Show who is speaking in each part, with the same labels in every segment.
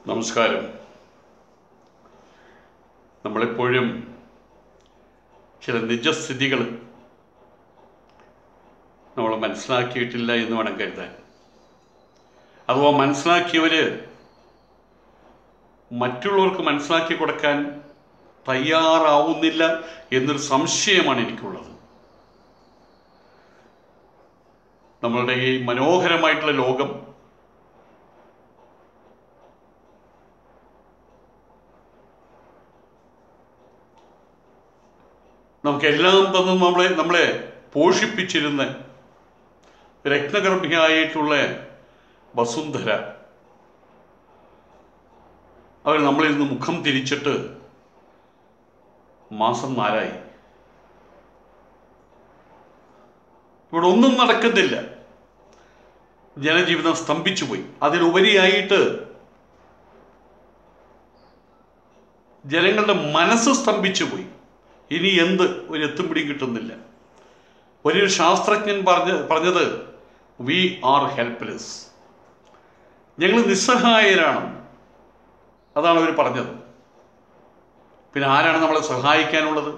Speaker 1: നമസ്കാരം നമ്മളെപ്പോഴും ചില നിജസ്ഥിതികൾ നമ്മൾ മനസ്സിലാക്കിയിട്ടില്ല എന്ന് വേണം കരുതാൻ അഥവാ മനസ്സിലാക്കിയവർ മറ്റുള്ളവർക്ക് മനസ്സിലാക്കി കൊടുക്കാൻ തയ്യാറാവുന്നില്ല എന്നൊരു സംശയമാണ് എനിക്കുള്ളത് നമ്മളുടെ ഈ മനോഹരമായിട്ടുള്ള ലോകം നമുക്കെല്ലാം തന്ന് നമ്മളെ നമ്മളെ പോഷിപ്പിച്ചിരുന്ന രത്നഗർഭിയായിട്ടുള്ള വസുന്ധര അവർ നമ്മളിൽ നിന്ന് മുഖം തിരിച്ചിട്ട് മാസം നാലായി ഇവിടെ ഒന്നും നടക്കുന്നില്ല ജനജീവിതം സ്തംഭിച്ചു പോയി അതിലുപരിയായിട്ട് ജനങ്ങളുടെ മനസ്സ് സ്തംഭിച്ചു പോയി ഇനി എന്ത് ഒരു എത്തും പിടിയും കിട്ടുന്നില്ല വലിയൊരു ശാസ്ത്രജ്ഞൻ പറഞ്ഞ പറഞ്ഞത് വി ആർ ഹെൽപ്ലെസ് ഞങ്ങൾ നിസ്സഹായരാണ് അതാണ് അവർ പറഞ്ഞത് പിന്നെ ആരാണ് നമ്മളെ സഹായിക്കാനുള്ളത്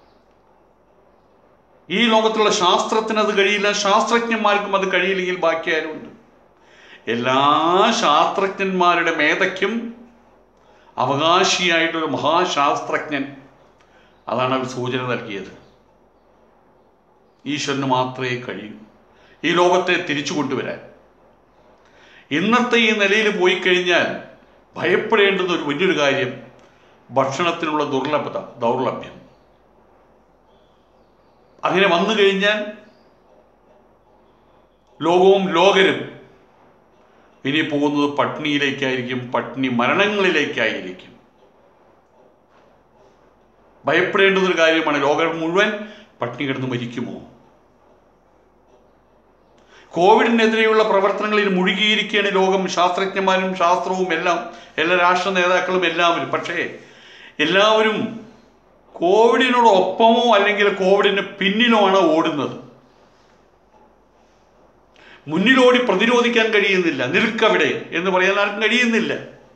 Speaker 1: ഈ ലോകത്തുള്ള ശാസ്ത്രത്തിന് അത് കഴിയില്ല ശാസ്ത്രജ്ഞന്മാർക്കും അത് കഴിയില്ലെങ്കിൽ ബാക്കി ആരുമുണ്ട് എല്ലാ ശാസ്ത്രജ്ഞന്മാരുടെ മേധയ്ക്കും അവകാശിയായിട്ടൊരു മഹാശാസ്ത്രജ്ഞൻ അതാണ് അവർ സൂചന നൽകിയത് ഈശ്വരന് മാത്രമേ കഴിയൂ ഈ ലോകത്തെ തിരിച്ചു കൊണ്ടുവരാൻ ഇന്നത്തെ ഈ നിലയിൽ പോയി കഴിഞ്ഞാൽ ഭയപ്പെടേണ്ടുന്ന ഒരു വലിയൊരു കാര്യം ഭക്ഷണത്തിനുള്ള ദുർലഭത ദൗർലഭ്യം അങ്ങനെ വന്നു കഴിഞ്ഞാൽ ലോകവും ലോകരും ഇനി പോകുന്നത് പട്ടിണിയിലേക്കായിരിക്കും പട്ടിണി മരണങ്ങളിലേക്കായിരിക്കും ഭയപ്പെടേണ്ടുന്ന ഒരു കാര്യമാണ് ലോകം മുഴുവൻ പട്ടിണി കിടന്ന് മരിക്കുമോ കോവിഡിനെതിരെയുള്ള പ്രവർത്തനങ്ങളിൽ മുഴുകിയിരിക്കുകയാണ് ലോകം ശാസ്ത്രജ്ഞന്മാരും ശാസ്ത്രവും എല്ലാം എല്ലാ രാഷ്ട്ര നേതാക്കളും എല്ലാവരും പക്ഷേ എല്ലാവരും കോവിഡിനോടൊപ്പമോ അല്ലെങ്കിൽ കോവിഡിന് പിന്നിലോ ആണ് ഓടുന്നത് മുന്നിലോടി പ്രതിരോധിക്കാൻ കഴിയുന്നില്ല നിൽക്കവിടെ എന്ന് പറയാൻ ആർക്കും കഴിയുന്നില്ല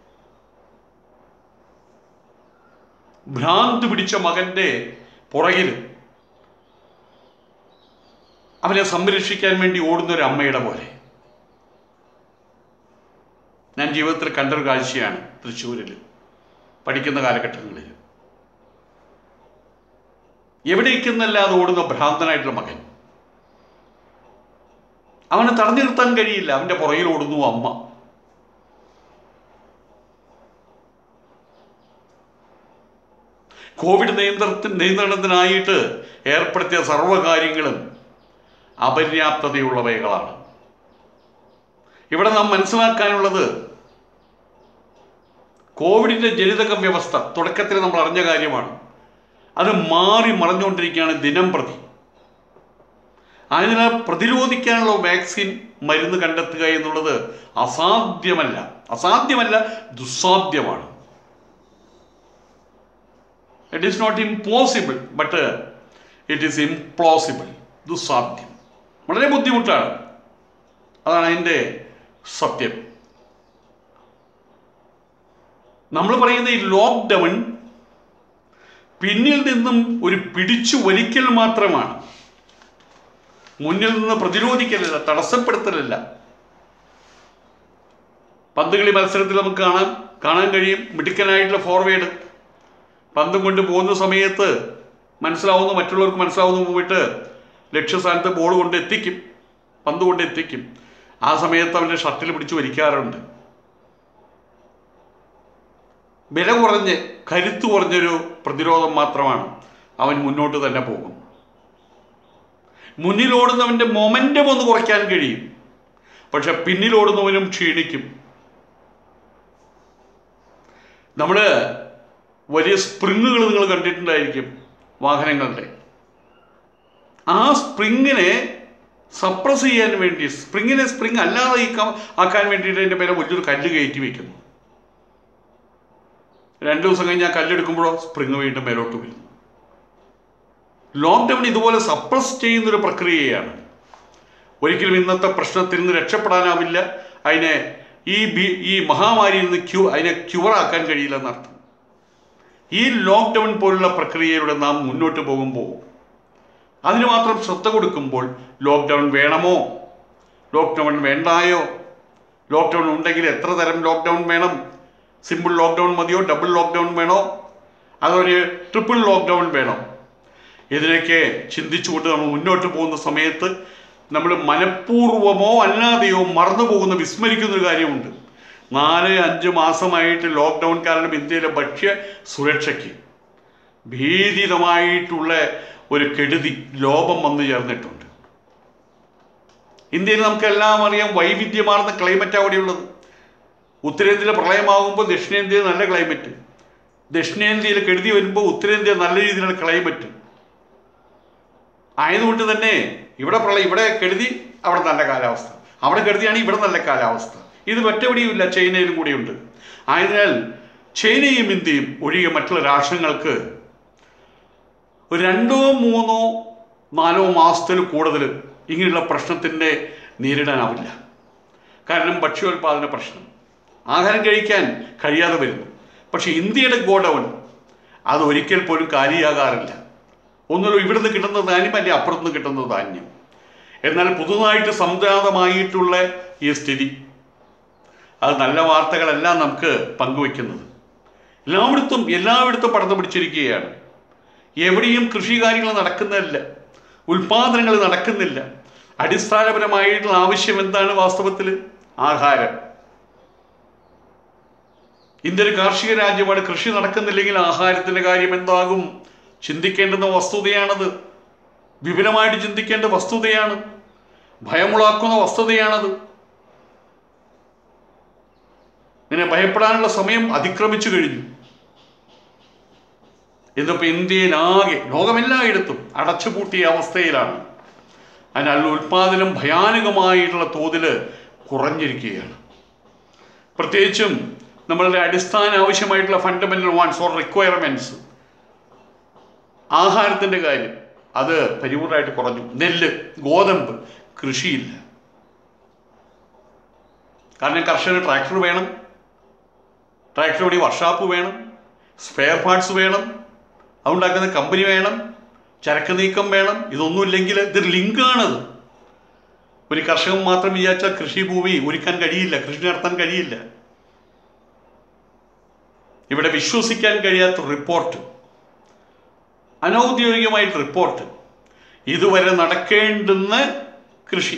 Speaker 1: ഭ്രാന്ത് പിടിച്ച മകന്റെ പുറകിൽ അവനെ സംരക്ഷിക്കാൻ വേണ്ടി ഓടുന്ന ഒരു അമ്മയുടെ പോലെ ഞാൻ ജീവിതത്തിൽ കണ്ടൊരു കാഴ്ചയാണ് തൃശ്ശൂരിൽ പഠിക്കുന്ന കാലഘട്ടങ്ങളിൽ എവിടേക്കെന്നല്ലാതെ ഓടുന്ന ഭ്രാന്തനായിട്ടുള്ള മകൻ അവനെ തടഞ്ഞു നിർത്താൻ കഴിയില്ല അവന്റെ പുറകിൽ ഓടുന്നു അമ്മ കോവിഡ് നിയന്ത്രണത്തിന് നിയന്ത്രണത്തിനായിട്ട് ഏർപ്പെടുത്തിയ സർവ്വകാര്യങ്ങളും അപര്യാപ്തതയുള്ളവകളാണ് ഇവിടെ നാം മനസ്സിലാക്കാനുള്ളത് കോവിഡിന്റെ ജനിതക വ്യവസ്ഥ തുടക്കത്തിൽ നമ്മൾ അറിഞ്ഞ കാര്യമാണ് അത് മാറി മറഞ്ഞുകൊണ്ടിരിക്കുകയാണ് ദിനം പ്രതി അതിനാൽ പ്രതിരോധിക്കാനുള്ള വാക്സിൻ മരുന്ന് കണ്ടെത്തുക എന്നുള്ളത് അസാധ്യമല്ല അസാധ്യമല്ല ദുസ്സാധ്യമാണ് it is not impossible but it is implausible ദുസ്സാധ്യം വളരെ ബുദ്ധിമുട്ടാണ് അതാണ് അതിൻ്റെ സത്യം നമ്മൾ പറയുന്ന ഈ ലോക്ക്ഡൗൺ പിന്നിൽ നിന്നും ഒരു പിടിച്ചു വലിക്കൽ മാത്രമാണ് മുന്നിൽ നിന്ന് പ്രതിരോധിക്കലല്ല തടസ്സപ്പെടുത്തലല്ല പന്തുകളി മത്സരത്തിൽ നമുക്ക് കാണാൻ കാണാൻ കഴിയും മിടുക്കനായിട്ടുള്ള ഫോർവേഡ് പന്തും കൊണ്ട് പോകുന്ന സമയത്ത് മനസ്സിലാവുന്ന മറ്റുള്ളവർക്ക് മനസ്സിലാവുന്ന പോയിട്ട് ലക്ഷ്യസ്ഥാനത്ത് ബോൾ കൊണ്ട് എത്തിക്കും പന്ത് കൊണ്ട് എത്തിക്കും ആ സമയത്ത് അവൻ്റെ ഷർട്ടിൽ പിടിച്ച് വലിക്കാറുണ്ട് വില കുറഞ്ഞ് കരുത്ത് കുറഞ്ഞൊരു പ്രതിരോധം മാത്രമാണ് അവൻ മുന്നോട്ട് തന്നെ പോകും മുന്നിലോടുന്നവൻ്റെ മൊമെൻറ്റം ഒന്ന് കുറയ്ക്കാൻ കഴിയും പക്ഷെ പിന്നിലോടുന്നവനും ക്ഷീണിക്കും നമ്മൾ വലിയ സ്പ്രിങ്ങുകൾ നിങ്ങൾ കണ്ടിട്ടുണ്ടായിരിക്കും വാഹനങ്ങളുടെ ആ സ്പ്രിങ്ങിനെ സപ്രസ് ചെയ്യാൻ വേണ്ടി സ്പ്രിങ്ങിനെ സ്പ്രിങ് അല്ലാതെ ഈ ആക്കാൻ വേണ്ടിയിട്ട് അതിൻ്റെ പേരെ വലിയൊരു കല്ല് കയറ്റി വെക്കുന്നു രണ്ട് ദിവസം കഴിഞ്ഞ് ആ കല്ലെടുക്കുമ്പോഴോ സ്പ്രിങ് വീണ്ടും മേലോട്ട് വരുന്നു ലോക്ക്ഡൗൺ ഇതുപോലെ സപ്രസ് ചെയ്യുന്നൊരു പ്രക്രിയയാണ് ഒരിക്കലും ഇന്നത്തെ പ്രശ്നത്തിൽ നിന്ന് രക്ഷപ്പെടാനാവില്ല അതിനെ ഈ ബി ഈ മഹാമാരിയിൽ നിന്ന് ക്യൂ അതിനെ ക്യൂറാക്കാൻ കഴിയില്ലെന്നർത്ഥം ഈ ലോക്ക്ഡൗൺ പോലുള്ള പ്രക്രിയയിലൂടെ നാം മുന്നോട്ട് പോകുമ്പോൾ അതിന് മാത്രം ശ്രദ്ധ കൊടുക്കുമ്പോൾ ലോക്ക്ഡൗൺ വേണമോ ലോക്ക്ഡൗൺ വേണ്ടായോ ലോക്ക്ഡൗൺ ഉണ്ടെങ്കിൽ എത്ര തരം ലോക്ക്ഡൗൺ വേണം സിമ്പിൾ ലോക്ക്ഡൗൺ മതിയോ ഡബിൾ ലോക്ക്ഡൗൺ വേണോ അതൊരു ട്രിപ്പിൾ ലോക്ക്ഡൗൺ വേണോ ഇതിനൊക്കെ ചിന്തിച്ചുകൊണ്ട് നമ്മൾ മുന്നോട്ട് പോകുന്ന സമയത്ത് നമ്മൾ മനഃപൂർവമോ അല്ലാതെയോ മറന്നു പോകുന്ന വിസ്മരിക്കുന്ന ഒരു കാര്യമുണ്ട് നാല് അഞ്ച് മാസമായിട്ട് ലോക്ക്ഡൗൺ കാരണം ഇന്ത്യയിലെ ഭക്ഷ്യ സുരക്ഷയ്ക്ക് ഭീതിതമായിട്ടുള്ള ഒരു കെടുതി ലോപം വന്നു ചേർന്നിട്ടുണ്ട് ഇന്ത്യയിൽ നമുക്കെല്ലാം അറിയാം വൈവിധ്യമാർന്ന ക്ലൈമറ്റ് അവിടെയുള്ളത് ഉത്തരേന്ത്യയിലെ പ്രളയമാകുമ്പോൾ ദക്ഷിണേന്ത്യയിൽ നല്ല ക്ലൈമറ്റ് ദക്ഷിണേന്ത്യയിൽ കെടുതി വരുമ്പോൾ ഉത്തരേന്ത്യ നല്ല രീതിയിലുള്ള ക്ലൈമറ്റ് ആയതുകൊണ്ട് തന്നെ ഇവിടെ പ്രളയം ഇവിടെ കെടുതി അവിടെ നല്ല കാലാവസ്ഥ അവിടെ കെടുതിയാണ് ഇവിടെ നല്ല കാലാവസ്ഥ ഇത് മറ്റെവിടെയുമില്ല ചൈനയിലും കൂടിയുണ്ട് ആയതിനാൽ ചൈനയും ഇന്ത്യയും ഒഴികെ മറ്റുള്ള രാഷ്ട്രങ്ങൾക്ക് ഒരു രണ്ടോ മൂന്നോ നാലോ മാസത്തിൽ കൂടുതൽ ഇങ്ങനെയുള്ള പ്രശ്നത്തിൻ്റെ നേരിടാനാവില്ല കാരണം ഭക്ഷ്യോൽപാദന പ്രശ്നം ആഹാരം കഴിക്കാൻ കഴിയാതെ വരുന്നു പക്ഷെ ഇന്ത്യയുടെ ഗോഡൗൺ അത് ഒരിക്കൽ പോലും കാലിയാകാറില്ല ഒന്നുമില്ല ഇവിടുന്ന് കിട്ടുന്ന ധാന്യം അല്ലെങ്കിൽ അപ്പുറത്തുനിന്ന് കിട്ടുന്ന ധാന്യം എന്നാൽ പുതുതായിട്ട് സംജാതമായിട്ടുള്ള ഈ സ്ഥിതി അത് നല്ല വാർത്തകളെല്ലാം നമുക്ക് പങ്കുവെക്കുന്നത് എല്ലായിടത്തും എല്ലായിടത്തും പടർന്നു പിടിച്ചിരിക്കുകയാണ് എവിടെയും കൃഷി കാര്യങ്ങൾ നടക്കുന്നില്ല ഉൽപാദനങ്ങൾ നടക്കുന്നില്ല അടിസ്ഥാനപരമായിട്ടുള്ള ആവശ്യം എന്താണ് വാസ്തവത്തിൽ ആഹാരം ഇന്ത്യ ഒരു കാർഷിക രാജ്യമാണ് കൃഷി നടക്കുന്നില്ലെങ്കിൽ ആഹാരത്തിന്റെ കാര്യം എന്താകും ചിന്തിക്കേണ്ടുന്ന വസ്തുതയാണത് വിപുലമായിട്ട് ചിന്തിക്കേണ്ട വസ്തുതയാണ് ഭയമുളാക്കുന്ന വസ്തുതയാണത് ഇങ്ങനെ ഭയപ്പെടാനുള്ള സമയം അതിക്രമിച്ചു കഴിഞ്ഞു ഇന്നിപ്പോൾ ഇന്ത്യയിലാകെ ലോകമെല്ലായിടത്തും അടച്ചുപൂട്ടിയ അവസ്ഥയിലാണ് അതിനാൽ ഉൽപാദനം ഭയാനകമായിട്ടുള്ള തോതിൽ കുറഞ്ഞിരിക്കുകയാണ് പ്രത്യേകിച്ചും നമ്മളുടെ അടിസ്ഥാന ആവശ്യമായിട്ടുള്ള ഫണ്ടമെന്റൽ വാൺസ് ഓർ റിക്വയർമെൻറ്റ്സ് ആഹാരത്തിൻ്റെ കാര്യം അത് പരിപൂർണമായിട്ട് കുറഞ്ഞു നെല്ല് ഗോതമ്പ് കൃഷിയില്ല കാരണം കർഷകന് ട്രാക്ടർ വേണം ട്രാക്ടർ വഴി വർഷാപ്പ് വേണം സ്പെയർ പാർട്സ് വേണം അതുണ്ടാക്കുന്ന കമ്പനി വേണം ചരക്ക് നീക്കം വേണം ഇതൊന്നുമില്ലെങ്കിൽ ഇതൊരു ലിങ്കാണത് ഒരു കർഷകൻ മാത്രം വിചാരിച്ചാൽ കൃഷിഭൂമി ഒരുക്കാൻ കഴിയില്ല കൃഷി നടത്താൻ കഴിയില്ല ഇവിടെ വിശ്വസിക്കാൻ കഴിയാത്ത റിപ്പോർട്ട് അനൗദ്യോഗികമായിട്ട് റിപ്പോർട്ട് ഇതുവരെ നടക്കേണ്ടുന്ന കൃഷി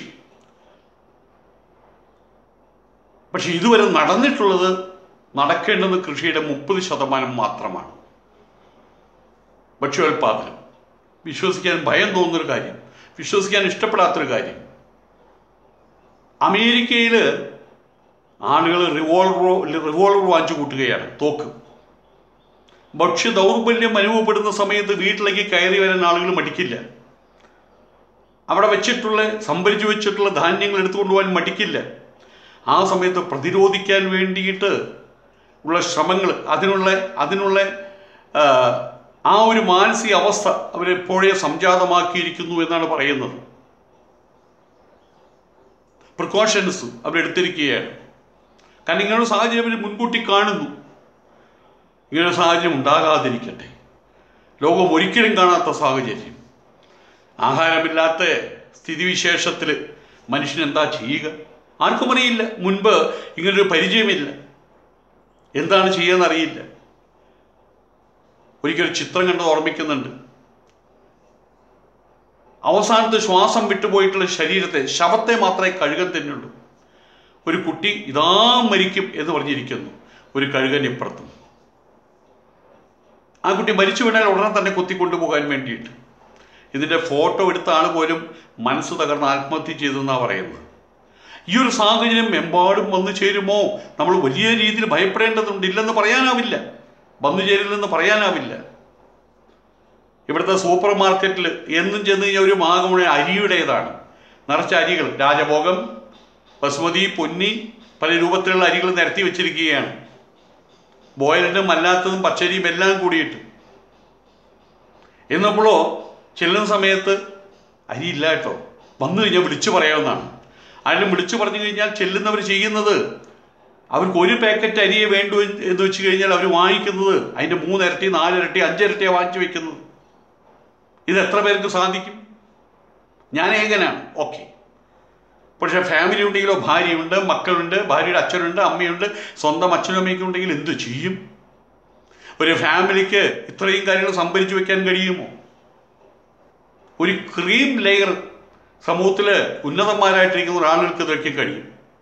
Speaker 1: പക്ഷെ ഇതുവരെ നടന്നിട്ടുള്ളത് നടക്കേണ്ടുന്ന കൃഷിയുടെ മുപ്പത് ശതമാനം മാത്രമാണ് ഭക്ഷ്യോൽപാദനം വിശ്വസിക്കാൻ ഭയം തോന്നുന്നൊരു കാര്യം വിശ്വസിക്കാൻ ഇഷ്ടപ്പെടാത്തൊരു കാര്യം അമേരിക്കയിൽ ആളുകൾ റിവോൾവർ റിവോൾവർ വാങ്ങിച്ചു കൂട്ടുകയാണ് തോക്ക് ഭക്ഷ്യ ദൗർബല്യം അനുഭവപ്പെടുന്ന സമയത്ത് വീട്ടിലേക്ക് കയറി വരാൻ ആളുകൾ മടിക്കില്ല അവിടെ വെച്ചിട്ടുള്ള സംഭരിച്ചു വെച്ചിട്ടുള്ള ധാന്യങ്ങൾ എടുത്തുകൊണ്ട് പോകാൻ മടിക്കില്ല ആ സമയത്ത് പ്രതിരോധിക്കാൻ വേണ്ടിയിട്ട് ഉള്ള ശ്രമങ്ങൾ അതിനുള്ള അതിനുള്ള ആ, ആ ഒരു മാനസിക അവസ്ഥ അവരെപ്പോഴേ സംജാതമാക്കിയിരിക്കുന്നു എന്നാണ് പറയുന്നത് പ്രിക്കോഷൻസ് അവരെടുത്തിരിക്കുകയാണ് കാരണം ഇങ്ങനൊരു സാഹചര്യം അവർ മുൻകൂട്ടി കാണുന്നു ഇങ്ങനെ സാഹചര്യം ഉണ്ടാകാതിരിക്കട്ടെ ലോകം ഒരിക്കലും കാണാത്ത സാഹചര്യം ആഹാരമില്ലാത്ത സ്ഥിതിവിശേഷത്തിൽ മനുഷ്യൻ എന്താ ചെയ്യുക ആർക്കും അറിയില്ല മുൻപ് ഇങ്ങനൊരു പരിചയമില്ല എന്താണ് ചെയ്യാന്നറിയില്ല ഒരിക്കൽ ചിത്രം കണ്ട് ഓർമ്മിക്കുന്നുണ്ട് അവസാനത്തെ ശ്വാസം വിട്ടുപോയിട്ടുള്ള ശരീരത്തെ ശവത്തെ മാത്രമേ കഴുകൻ തന്നെയുള്ളൂ ഒരു കുട്ടി ഇതാ മരിക്കും എന്ന് പറഞ്ഞിരിക്കുന്നു ഒരു കഴുകൻ ഇപ്പുറത്തും ആ കുട്ടി മരിച്ചു വീണാൽ ഉടനെ തന്നെ കൊത്തിക്കൊണ്ടുപോകാൻ വേണ്ടിയിട്ട് ഇതിൻ്റെ ഫോട്ടോ എടുത്ത ആൾ പോലും മനസ്സ് തകർന്ന് ആത്മഹത്യ ചെയ്തെന്നാണ് പറയുന്നത് ഈ ഒരു സാഹചര്യം എമ്പാടും വന്നു ചേരുമോ നമ്മൾ വലിയ രീതിയിൽ ഭയപ്പെടേണ്ടതുണ്ട് ഇല്ലെന്ന് പറയാനാവില്ല വന്നു ചേരില്ലെന്ന് പറയാനാവില്ല ഇവിടുത്തെ സൂപ്പർ മാർക്കറ്റിൽ എന്നും ചെന്ന് കഴിഞ്ഞാൽ ഒരു മാഗമുഴ അരിയുടേതാണ് നിറച്ച അരികൾ രാജഭോഗം ബസ്മതി പൊന്നി പല രൂപത്തിലുള്ള അരികൾ നിരത്തി വെച്ചിരിക്കുകയാണ് ബോയിലിനും അല്ലാത്തതും പച്ചരിയും എല്ലാം കൂടിയിട്ട് എന്നപ്പോഴോ ചെല്ലുന്ന സമയത്ത് അരിയില്ല കേട്ടോ വന്നു കഴിഞ്ഞാൽ വിളിച്ചു പറയാവുന്നതാണ് ആരും വിളിച്ചു പറഞ്ഞു കഴിഞ്ഞാൽ ചെല്ലുന്നവർ ചെയ്യുന്നത് അവർക്ക് ഒരു പാക്കറ്റ് അരിയെ വേണ്ടു എന്ന് എന്ന് വെച്ച് കഴിഞ്ഞാൽ അവർ വാങ്ങിക്കുന്നത് അതിൻ്റെ മൂന്നിരട്ടി നാലിരട്ടി അഞ്ചിരട്ടിയാണ് വാങ്ങിച്ചു വെക്കുന്നത് ഇത് എത്ര പേർക്ക് സാധിക്കും ഞാൻ ഏകനാണ് ഓക്കെ പക്ഷേ ഫാമിലി ഉണ്ടെങ്കിലോ ഭാര്യയുണ്ട് മക്കളുണ്ട് ഭാര്യയുടെ അച്ഛനുണ്ട് അമ്മയുണ്ട് സ്വന്തം അച്ഛനും അമ്മയ്ക്കും ഉണ്ടെങ്കിൽ എന്തു ചെയ്യും ഒരു ഫാമിലിക്ക് ഇത്രയും കാര്യങ്ങൾ സംഭരിച്ചു വെക്കാൻ കഴിയുമോ ഒരു ക്രീം ലെയർ സമൂഹത്തിൽ ഉന്നതന്മാരായിട്ടിരിക്കുന്ന ഒരാളുകൾക്ക് ഇതൊക്കെ കഴിയും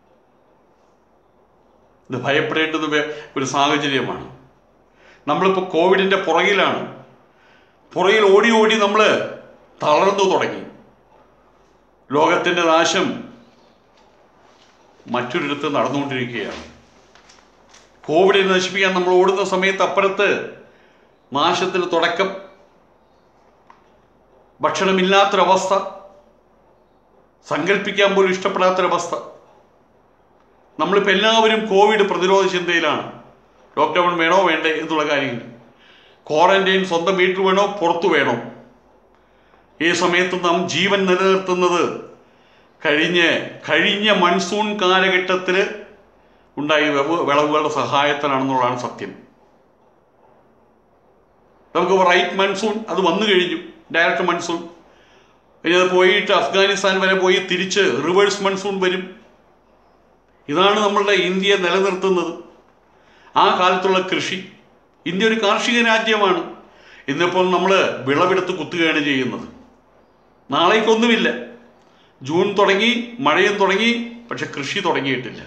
Speaker 1: ഇത് ഭയപ്പെടേണ്ടുന്ന വേ- ഒരു സാഹചര്യമാണ് നമ്മളിപ്പോൾ കോവിഡിൻ്റെ പുറകിലാണ് പുറകിൽ ഓടി ഓടി നമ്മൾ തളർന്നു തുടങ്ങി ലോകത്തിൻ്റെ നാശം മറ്റൊരിടത്ത് നടന്നുകൊണ്ടിരിക്കുകയാണ് കോവിഡിനെ നശിപ്പിക്കാൻ നമ്മൾ ഓടുന്ന സമയത്ത് അപ്പുറത്ത് നാശത്തിന് തുടക്കം ഭക്ഷണമില്ലാത്തൊരവസ്ഥ സങ്കല്പിക്കാൻ പോലും ഇഷ്ടപ്പെടാത്തൊരവസ്ഥ നമ്മളിപ്പോൾ എല്ലാവരും കോവിഡ് പ്രതിരോധ ചിന്തയിലാണ് ലോക്ക്ഡൗൺ വേണോ വേണ്ടേ എന്നുള്ള കാര്യങ്ങൾ ക്വാറന്റൈൻ സ്വന്തം വീട്ടിൽ വേണോ പുറത്തു വേണോ ഈ സമയത്ത് നാം ജീവൻ നിലനിർത്തുന്നത് കഴിഞ്ഞ കഴിഞ്ഞ മൺസൂൺ കാലഘട്ടത്തിൽ ഉണ്ടായ വിളവ് വിളവുകളുടെ സഹായത്തിനാണെന്നുള്ളതാണ് സത്യം നമുക്ക് റൈറ്റ് മൺസൂൺ അത് വന്നു കഴിഞ്ഞു ഡയറക്റ്റ് മൺസൂൺ ഇനി അത് പോയിട്ട് അഫ്ഗാനിസ്ഥാൻ വരെ പോയി തിരിച്ച് റിവേഴ്സ് മൺസൂൺ വരും ഇതാണ് നമ്മളുടെ ഇന്ത്യ നിലനിർത്തുന്നത് ആ കാലത്തുള്ള കൃഷി ഇന്ത്യ ഒരു കാർഷിക രാജ്യമാണ് ഇന്നിപ്പോൾ നമ്മൾ വിളവെടുത്ത് കുത്തുകയാണ് ചെയ്യുന്നത് നാളേക്കൊന്നുമില്ല ജൂൺ തുടങ്ങി മഴയും തുടങ്ങി പക്ഷെ കൃഷി തുടങ്ങിയിട്ടില്ല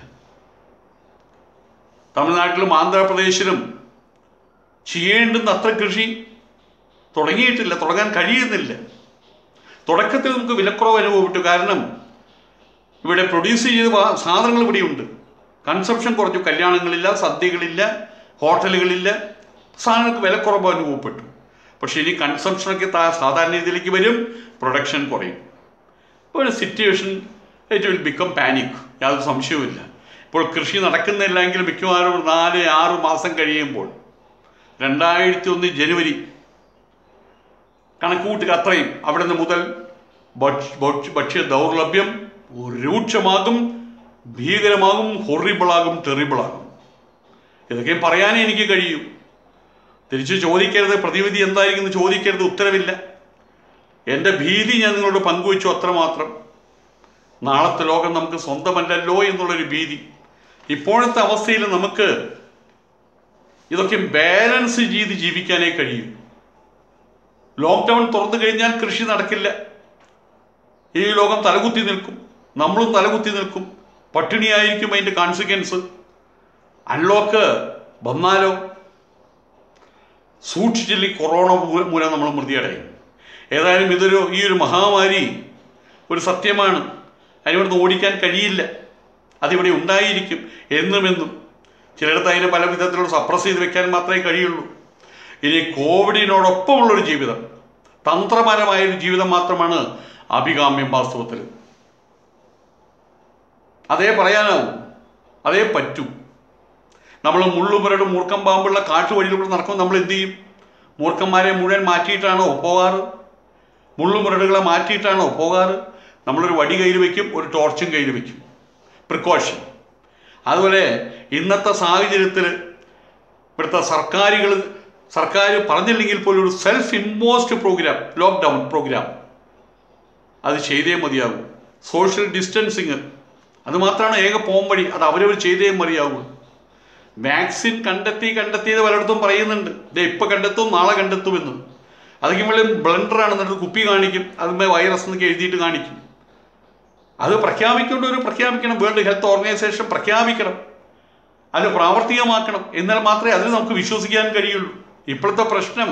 Speaker 1: തമിഴ്നാട്ടിലും ആന്ധ്രാപ്രദേശിലും ചെയ്യേണ്ടുന്ന അത്ര കൃഷി തുടങ്ങിയിട്ടില്ല തുടങ്ങാൻ കഴിയുന്നില്ല തുടക്കത്തിൽ നമുക്ക് വിലക്കുറവ് അനുഭവപ്പെട്ടു കാരണം ഇവിടെ പ്രൊഡ്യൂസ് ചെയ്ത വാ- സാധനങ്ങൾ ഇവിടെയുണ്ട് കൺസപ്ഷൻ കുറഞ്ഞു കല്യാണങ്ങളില്ല സദ്യകളില്ല ഹോട്ടലുകളില്ല സാധനങ്ങൾക്ക് വിലക്കുറവ് അനുഭവപ്പെട്ടു പക്ഷേ ഇനി കൺസംഷനൊക്കെ താ- സാധാരണ രീതിയിലേക്ക് വരും പ്രൊഡക്ഷൻ കുറയും ഇപ്പോൾ situation it will become panic യാതൊരു സംശയവുമില്ല ഇപ്പോൾ കൃഷി നടക്കുന്നില്ലെങ്കിൽ മിക്കവാറും ഒരു നാല് ആറ് മാസം കഴിയുമ്പോൾ രണ്ടായിരത്തി ഒന്ന് ജനുവരി കണക്കുകൂട്ടുക അത്രയും അവിടെ നിന്ന് മുതൽ ഭക്ഷ്യ- ഭക്ഷ്യ- ഭക്ഷ്യ ദൗർലഭ്യം രൂക്ഷമാകും ഭീകരമാകും ഹൊറിബിളാകും ടെറിബിളാകും ഇതൊക്കെ പറയാനേ എനിക്ക് കഴിയൂ തിരിച്ച് ചോദിക്കരുത് പ്രതിവിധി എന്തായിരിക്കും എന്ന് ചോദിക്കരുത് ഉത്തരവില്ല എൻ്റെ ഭീതി ഞാൻ നിങ്ങളോട് പങ്കുവച്ചു അത്രമാത്രം നാളത്തെ ലോകം നമുക്ക് സ്വന്തമല്ലല്ലോ എന്നുള്ളൊരു ഭീതി ഇപ്പോഴത്തെ അവസ്ഥയിൽ നമുക്ക് ഇതൊക്കെ ബാലൻസ് ചെയ്ത് ജീവിക്കാനേ കഴിയൂ ലോക്ക്ഡൗൺ തുറന്നു കഴിഞ്ഞാൽ കൃഷി നടക്കില്ല ഈ ലോകം തലകുത്തി നിൽക്കും നമ്മളും തലകുത്തി നിൽക്കും പട്ടിണിയായിരിക്കും അതിൻ്റെ കോൺസിക്വൻസ് അൺലോക്ക് വന്നാലോ സൂക്ഷിച്ചില്ലെങ്കിൽ കൊറോണ മൂ- മൂലം നമ്മൾ മൃതിയടയും ഏതായാലും ഇതൊരു ഈ ഒരു മഹാമാരി ഒരു സത്യമാണ് അതിനിവിടുന്ന് ഓടിക്കാൻ കഴിയില്ല അതിവിടെ ഉണ്ടായിരിക്കും എന്നും എന്നും ചിലയിടത്ത് അതിനെ പല വിധത്തിലുള്ള സപ്രസ് ചെയ്ത് വെക്കാൻ മാത്രമേ കഴിയുള്ളൂ ഇനി കോവിഡിനോടൊപ്പമുള്ളൊരു ജീവിതം തന്ത്രപരമായൊരു ജീവിതം മാത്രമാണ് അഭികാമ്യം വാസ്തവത്തിൽ അതേ പറയാനാവും അതേ പറ്റൂ നമ്മൾ മുള്ളുമുരടും മൂർക്കം പാമ്പുള്ള കാട്ടുവഴിയിലൂടെ നടക്കുമ്പോൾ നമ്മൾ എന്ത് ചെയ്യും മൂർഖന്മാരെ മുഴുവൻ മാറ്റിയിട്ടാണോ പോകാറ് മുള്ളുമുരടുകളെ മാറ്റിയിട്ടാണോ പോകാറ് നമ്മളൊരു വടി കയ്യിൽ വയ്ക്കും ഒരു ടോർച്ചും കയ്യിൽ വയ്ക്കും പ്രിക്കോഷൻ അതുപോലെ ഇന്നത്തെ സാഹചര്യത്തിൽ ഇവിടുത്തെ സർക്കാരുകൾ സർക്കാർ പറഞ്ഞില്ലെങ്കിൽ പോലും ഒരു self imposed programme lockdown programme അത് ചെയ്തേ മതിയാകൂ സോഷ്യൽ ഡിസ്റ്റൻസിങ് അത് മാത്രമാണ് ഏക പോംവഴി അത് അവരവർ ചെയ്തേ മതിയാകൂ വാക്സിൻ കണ്ടെത്തി കണ്ടെത്തിയത് പലയിടത്തും പറയുന്നുണ്ട് ദേ ഇപ്പൊ കണ്ടെത്തും നാളെ കണ്ടെത്തുമെന്ന് അതൊക്കെ വലിയ ബ്ലണ്ടറാണ് എന്നിട്ട് കുപ്പി കാണിക്കും അതിന്മേ വൈറസ് എന്നൊക്കെ എഴുതിയിട്ട് കാണിക്കും അത് പ്രഖ്യാപിക്കേണ്ടവർ പ്രഖ്യാപിക്കണം വേൾഡ് ഹെൽത്ത് ഓർഗനൈസേഷൻ പ്രഖ്യാപിക്കണം അത് പ്രാവർത്തികമാക്കണം എന്നാൽ മാത്രമേ അതിൽ നമുക്ക് വിശ്വസിക്കാൻ കഴിയുള്ളൂ ഇപ്പോഴത്തെ പ്രശ്നം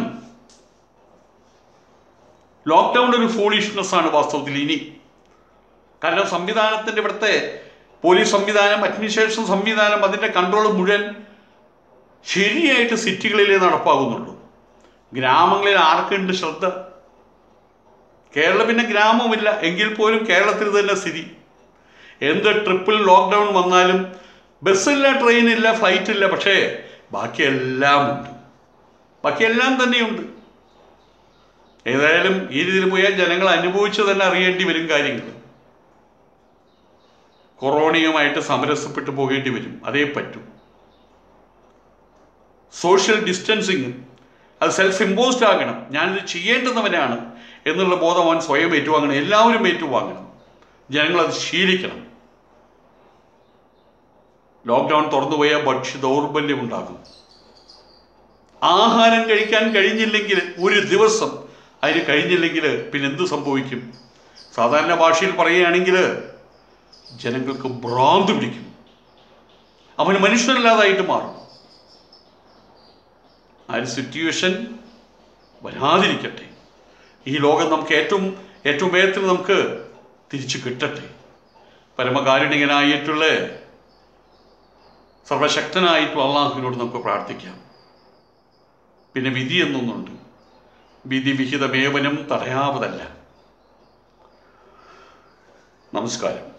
Speaker 1: ലോക്ക്ഡൗൺ ഒരു ഫൂളിഷ്നെസ് ആണ് വാസ്തവത്തിൽ ഇനി കാരണം സംവിധാനത്തിൻ്റെ ഇവിടുത്തെ പോലീസ് സംവിധാനം അഡ്മിനിസ്ട്രേഷൻ സംവിധാനം അതിൻ്റെ കൺട്രോൾ മുഴുവൻ ശരിയായിട്ട് സിറ്റികളിലേ നടപ്പാകുന്നുള്ളൂ ഗ്രാമങ്ങളിൽ ആർക്കുണ്ട് ശ്രദ്ധ കേരളം പിന്നെ ഗ്രാമവുമില്ല എങ്കിൽ പോലും കേരളത്തിൽ തന്നെ സ്ഥിതി എന്ത് ട്രിപ്പിൾ ലോക്ക്ഡൗൺ വന്നാലും ബസ്സില്ല ട്രെയിനില്ല ഫ്ലൈറ്റ് ഇല്ല പക്ഷേ ബാക്കിയെല്ലാം ഉണ്ട് ബാക്കിയെല്ലാം തന്നെയുണ്ട് ഏതായാലും ഈ രീതിയിൽ പോയാൽ ജനങ്ങൾ അനുഭവിച്ച് തന്നെ അറിയേണ്ടി വരും കാര്യങ്ങൾ കൊറോണയുമായിട്ട് സമരസപ്പെട്ടു പോകേണ്ടി വരും അതേ പറ്റൂ സോഷ്യൽ ഡിസ്റ്റൻസിങ് അത് സെൽഫ് ഇമ്പോസ്ഡ് ആകണം ഞാനിത് ചെയ്യേണ്ടുന്നവനാണ് എന്നുള്ള ബോധം അവൻ സ്വയം ഏറ്റുവാങ്ങണം എല്ലാവരും ഏറ്റുവാങ്ങണം ജനങ്ങളത് ശീലിക്കണം ലോക്ക്ഡൗൺ തുറന്നുപോയാൽ ഭക്ഷ്യ ദൗർബല്യം ഉണ്ടാകും ആഹാരം കഴിക്കാൻ കഴിഞ്ഞില്ലെങ്കിൽ ഒരു ദിവസം അതിന് കഴിഞ്ഞില്ലെങ്കിൽ പിന്നെ എന്ത് സംഭവിക്കും സാധാരണ ഭാഷയിൽ പറയുകയാണെങ്കിൽ ജനങ്ങൾക്ക് ഭ്രാന്ത് പിടിക്കും അവന് മനുഷ്യനല്ലാതായിട്ട് മാറും ആ ഒരു സിറ്റുവേഷൻ വരാതിരിക്കട്ടെ ഈ ലോകം നമുക്ക് ഏറ്റവും ഏറ്റവും വേഗത്തിൽ നമുക്ക് തിരിച്ചു കിട്ടട്ടെ പരമകാരുണികനായിട്ടുള്ള സർവശക്തനായിട്ടുള്ള അള്ളാഹുവിനോട് നമുക്ക് പ്രാർത്ഥിക്കാം പിന്നെ വിധി എന്നൊന്നുണ്ട് വിധി വിഹിതമേവനും തടയാവതല്ല നമസ്കാരം